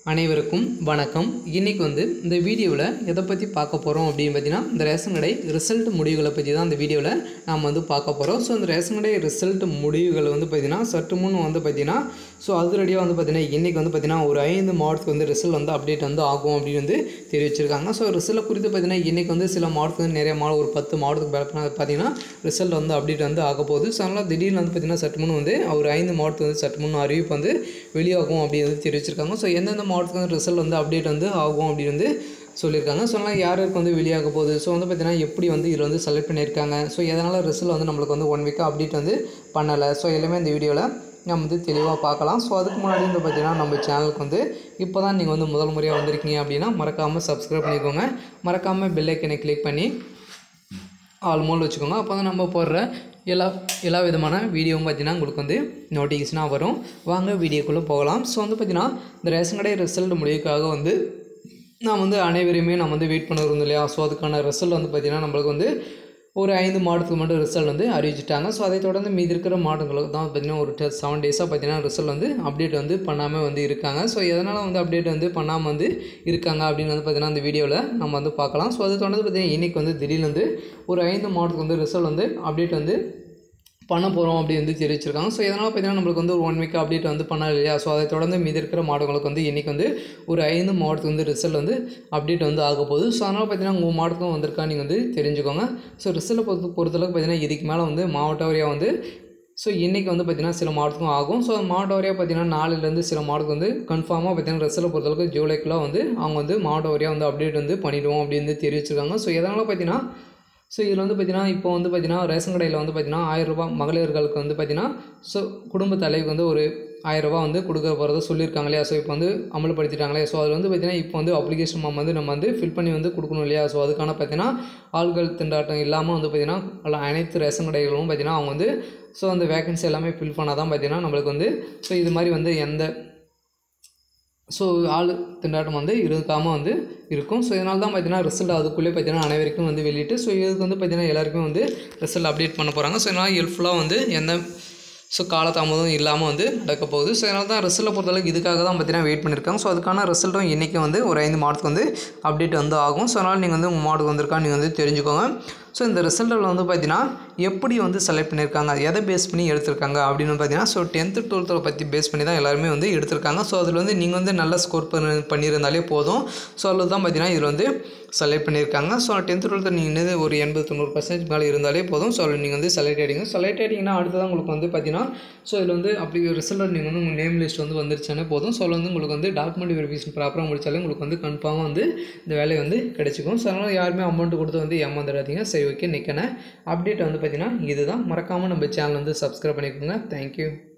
அனைவருக்கும் வணக்கம் இன்றைக்கி வந்து இந்த வீடியோவில் எதை பற்றி பார்க்க போகிறோம் அப்படின்னு பார்த்தீங்கன்னா இந்த ரேஷன் கடை ரிசல்ட் முடிவுகளை பற்றி தான் இந்த வீடியோவில் நாம் வந்து பார்க்க போகிறோம் ஸோ இந்த ரேஷன் கடை ரிசல்ட் முடிவுகள் வந்து பார்த்திங்கன்னா சற்று முன் வந்து பார்த்திங்கன்னா ஸோ அதிரடியாக வந்து பார்த்திங்கன்னா இன்றைக்கி வந்து பார்த்திங்கன்னா ஒரு ஐந்து மாவட்டத்துக்கு வந்து ரிசல்ட் வந்து அப்டேட் வந்து ஆகும் அப்படின்னு வந்து தெரிவிச்சிருக்காங்க ஸோ ரிசல்ட் குறித்து பார்த்திங்கன்னா இன்றைக்கி வந்து சில மாவட்டத்துக்கு வந்து நிறைய மாவட்டம் ஒரு பத்து மாவட்டத்துக்கு மேலே பார்த்திங்கன்னா ரிசல்ட் வந்து அப்டேட் வந்து ஆக போகுது ஸோ அதனால் திடீர்னு வந்து பார்த்திங்கன்னா சற்று முன் வந்து ஒரு ஐந்து மாவட்டத்துக்கு வந்து சற்று முன் அறிவிப்பு வந்து வெளியாகும் அப்படின்னு வந்து தெரிவிச்சிருக்காங்க ஸோ எந்தெந்த மாவட்டத்துக்கு வந்து ரிசல்ட் வந்து அப்டேட் வந்து ஆகும் அப்படின்னு வந்து சொல்லியிருக்காங்க ஸோ அதனால் யாருக்கு வந்து வெளியாக போகுது ஸோ வந்து பார்த்தீங்கன்னா எப்படி வந்து இதில் வந்து செலக்ட் பண்ணியிருக்காங்க ஸோ எதனால் ரிசல்ட் வந்து நம்மளுக்கு வந்து ஒன் வீக்காக அப்டேட் வந்து பண்ணலை ஸோ எல்லாமே இந்த வீடியோவில் நம்ம வந்து தெளிவாக பார்க்கலாம் ஸோ அதுக்கு முன்னாடி வந்து பார்த்தீங்கன்னா நம்ம சேனலுக்கு வந்து இப்போ தான் நீங்கள் வந்து முதல் முறையாக வந்திருக்கீங்க அப்படின்னா மறக்காமல் சப்ஸ்கிரைப் பண்ணிக்கோங்க மறக்காமல் பெல் ஐக்கனை கிளிக் பண்ணி ஆல் மோல் வச்சுக்கோங்க அப்போ தான் நம்ம போடுற எல்லா எல்லா விதமான வீடியோவும் பார்த்தீங்கன்னா உங்களுக்கு வந்து நோட்டிஃபிகேஷனாக வரும் வாங்க வீடியோக்குள்ளே போகலாம் ஸோ வந்து பார்த்தீங்கன்னா இந்த ரேஷன் கடை ரிசல்ட் முடிவுக்காக வந்து நான் வந்து அனைவரையுமே நம்ம வந்து வெயிட் பண்ண இருந்தோம் இல்லையா ஸோ அதுக்கான ரிசல்ட் வந்து பார்த்திங்கன்னா நம்மளுக்கு வந்து ஒரு ஐந்து மாதத்துக்கு மட்டும் ரிசல்ட் வந்து அறிவிச்சிட்டாங்க ஸோ அதை தொடர்ந்து மீதி இருக்கிற மாவட்டங்களுக்கு தான் பார்த்திங்கன்னா ஒரு செவன் டேஸாக பார்த்தீங்கன்னா ரிசல்ட் வந்து அப்டேட் வந்து பண்ணாமல் வந்து இருக்காங்க ஸோ எதனால் வந்து அப்டேட் வந்து பண்ணாமல் வந்து இருக்காங்க அப்படின்னு வந்து பார்த்திங்கன்னா அந்த வீடியோவில் நம்ம வந்து பார்க்கலாம் ஸோ அதை தொடர்ந்து பார்த்திங்கன்னா இன்றைக்கி வந்து திடீர்னு வந்து ஒரு ஐந்து மாவட்டத்துக்கு வந்து ரிசல்ட் வந்து அப்டேட் வந்து பண்ண போகிறோம் அப்படி வந்து தெரிவிச்சிருக்காங்க ஸோ இதனால் பார்த்தீங்கன்னா நம்மளுக்கு வந்து ஒரு ஒன் வீக் அப்டேட் வந்து பண்ணால் இல்லையா ஸோ அதை தொடர்ந்து மீதி இருக்கிற மாவட்டங்களுக்கு வந்து இன்றைக்கி வந்து ஒரு ஐந்து மாவட்டத்துக்கு வந்து ரிசல்ட் வந்து அப்டேட் வந்து ஆக போகுது ஸோ அதனால் பார்த்தீங்கன்னா உங்கள் மாவட்டத்துக்கும் வந்திருக்கா நீங்கள் வந்து தெரிஞ்சுக்கோங்க ஸோ ரிசல்ட்டை பொறுத்த பொறுத்தளவுக்கு பார்த்தீங்கன்னா இதுக்கு மேலே வந்து மாவட்ட வாரியாக வந்து ஸோ இன்றைக்கி வந்து பார்த்திங்கன்னா சில மாவட்டத்துக்கும் ஆகும் ஸோ மாவட்ட வாரியாக பார்த்தீங்கன்னா நாலுலேருந்து சில மாவட்டத்துக்கு வந்து கன்ஃபார்மாக பார்த்தீங்கன்னா ரிசல்ட்டை பொறுத்தளவுக்கு ஜூலைக்குள்ளே வந்து அவங்க வந்து மாவட்ட வாரியாக வந்து அப்டேட் வந்து பண்ணிவிடுவோம் அப்படின்னு தெரிவிச்சிருக்காங்க ஸோ எதனால் பார்த்தீங்கன்னா ஸோ இதில் வந்து பார்த்திங்கன்னா இப்போ வந்து பார்த்திங்கன்னா ரேஷன் கடையில் வந்து பார்த்திங்கன்னா ஆயிரரூபா மகளிர்களுக்கு வந்து பார்த்திங்கன்னா ஸோ குடும்ப தலைவிக்கு வந்து ஒரு ஆயிரரூபா வந்து கொடுக்க போகிறத சொல்லியிருக்காங்க இல்லையா ஸோ இப்போ வந்து அமல்படுத்திட்டாங்களே ஸோ அதில் வந்து பார்த்திங்கன்னா இப்போ வந்து அப்ளிகேஷன் ஃபார்ம் வந்து நம்ம வந்து ஃபில் பண்ணி வந்து கொடுக்கணும் இல்லையா ஸோ அதுக்கான பார்த்திங்கன்னா ஆள்கள் திண்டாட்டம் இல்லாமல் வந்து பார்த்திங்கன்னா எல்லா அனைத்து ரேஷன் கடைகளும் பார்த்திங்கன்னா அவங்க வந்து ஸோ அந்த வேகன்சி எல்லாமே ஃபில் பண்ணால் தான் பார்த்திங்கன்னா நம்மளுக்கு வந்து ஸோ இது மாதிரி வந்து எந்த ஸோ ஆள் திண்டாட்டம் வந்து இருக்காமல் வந்து இருக்கும் ஸோ இதனால தான் பார்த்தீங்கன்னா ரிசல்ட் அதுக்குள்ளே பார்த்தீங்கன்னா அனைவருக்கும் வந்து வெளியிட்டு ஸோ இதுக்கு வந்து பார்த்தீங்கன்னா எல்லாருக்குமே வந்து ரிசல்ட் அப்டேட் பண்ண போகிறாங்க ஸோ இதனால் ஹெல்ப்ஃபுல்லாக வந்து எந்த ஸோ காலதாமதம் இல்லாமல் வந்து நடக்க போகுது ஸோ அதனால தான் ரிசல்ட்டை பொறுத்தளவுக்கு இதுக்காக தான் பார்த்தீங்கன்னா வெயிட் பண்ணியிருக்காங்க ஸோ அதுக்கான ரிசல்ட்டும் இன்றைக்கி வந்து ஒரு ஐந்து மாதத்துக்கு வந்து அப்டேட் வந்து ஆகும் ஸோ அதனால் நீங்கள் வந்து உங்கள் மாவட்டத்துக்கு வந்திருக்கா நீங்கள் வந்து தெரிஞ்சுக்கோங்க ஸோ இந்த ரிசல்ட்டில் வந்து பார்த்தீங்கன்னா எப்படி வந்து செலக்ட் பண்ணியிருக்காங்க எதை பேஸ் பண்ணி எடுத்திருக்காங்க அப்படின்னு பார்த்தீங்கன்னா ஸோ டென்த்து டுவெல்த்தில் பற்றி பேஸ் பண்ணி தான் எல்லாருமே வந்து எடுத்திருக்காங்க ஸோ அதில் வந்து நீங்கள் வந்து நல்ல ஸ்கோர் பண்ணி பண்ணியிருந்தாலே போதும் ஸோ அதில் தான் பார்த்தீங்கன்னா இதில் வந்து செலக்ட் பண்ணியிருக்காங்க ஸோ டென்த்து டுவெல்த்து நீங்கள் என்னது ஒரு எண்பது தொண்ணூறு பர்சன்டேஜ் மேலே இருந்தாலே போதும் ஸோ அதில் நீங்கள் வந்து செலக்ட் ஆகிடுங்க செலக்ட் ஆகிட்டிங்கன்னா அடுத்ததான் உங்களுக்கு வந்து பார்த்தீங்கன்னா ஸோ இதில் வந்து அப்படி ரிசல்ட் நீங்கள் வந்து உங்கள் நேம் லிஸ்ட் வந்து வந்துருச்சானே போதும் ஸோ அதில் வந்து உங்களுக்கு வந்து டாக்குமெண்ட் வெரிஃபிகேஷன் ப்ராப்பராக முடிச்சாலே உங்களுக்கு வந்து கன்ஃபார்மாக வந்து இந்த வேலையை வந்து கிடைச்சிக்கும் ஸோ அதனால் யாருமே அமௌண்ட் கொடுத்து வந்து ஏமாந்துடாதீங்க சரி ஓகே நிற்கன அப்டேட் வந்து பார்த்தீங்கன்னா இதுதான் மறக்காமல் நம்ம சேனல் வந்து சப்ஸ்கிரைப் பண்ணிக்கோங்க தேங்க்யூ